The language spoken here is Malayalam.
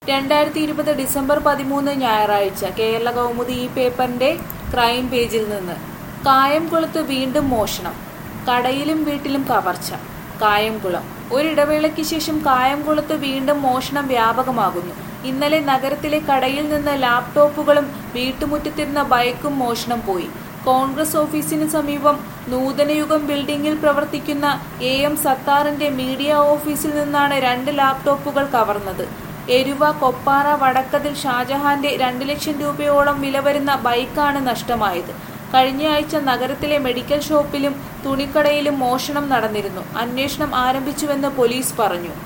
രണ്ടായിരത്തി ഇരുപത് ഡിസംബർ പതിമൂന്ന് ഞായറാഴ്ച കേരള കൗമുദി ഈ പേപ്പറിന്റെ ക്രൈം പേജിൽ നിന്ന് കായംകുളത്ത് വീണ്ടും മോഷണം കടയിലും വീട്ടിലും കവർച്ച കായംകുളം ഒരിടവേളയ്ക്ക് ശേഷം കായംകുളത്ത് വീണ്ടും മോഷണം വ്യാപകമാകുന്നു ഇന്നലെ നഗരത്തിലെ കടയിൽ നിന്ന് ലാപ്ടോപ്പുകളും വീട്ടുമുറ്റത്തിരുന്ന ബൈക്കും മോഷണം പോയി കോൺഗ്രസ് ഓഫീസിന് സമീപം നൂതനയുഗം ബിൽഡിംഗിൽ പ്രവർത്തിക്കുന്ന എ എം സത്താറിന്റെ മീഡിയ ഓഫീസിൽ നിന്നാണ് രണ്ട് ലാപ്ടോപ്പുകൾ കവർന്നത് എരുവ കൊപ്പാറ വടക്കതിൽ ഷാജഹാന്റെ രണ്ട് ലക്ഷം രൂപയോളം വില വരുന്ന ബൈക്കാണ് നഷ്ടമായത് കഴിഞ്ഞ ആഴ്ച നഗരത്തിലെ മെഡിക്കൽ ഷോപ്പിലും തുണിക്കടയിലും മോഷണം നടന്നിരുന്നു അന്വേഷണം ആരംഭിച്ചുവെന്ന് പോലീസ് പറഞ്ഞു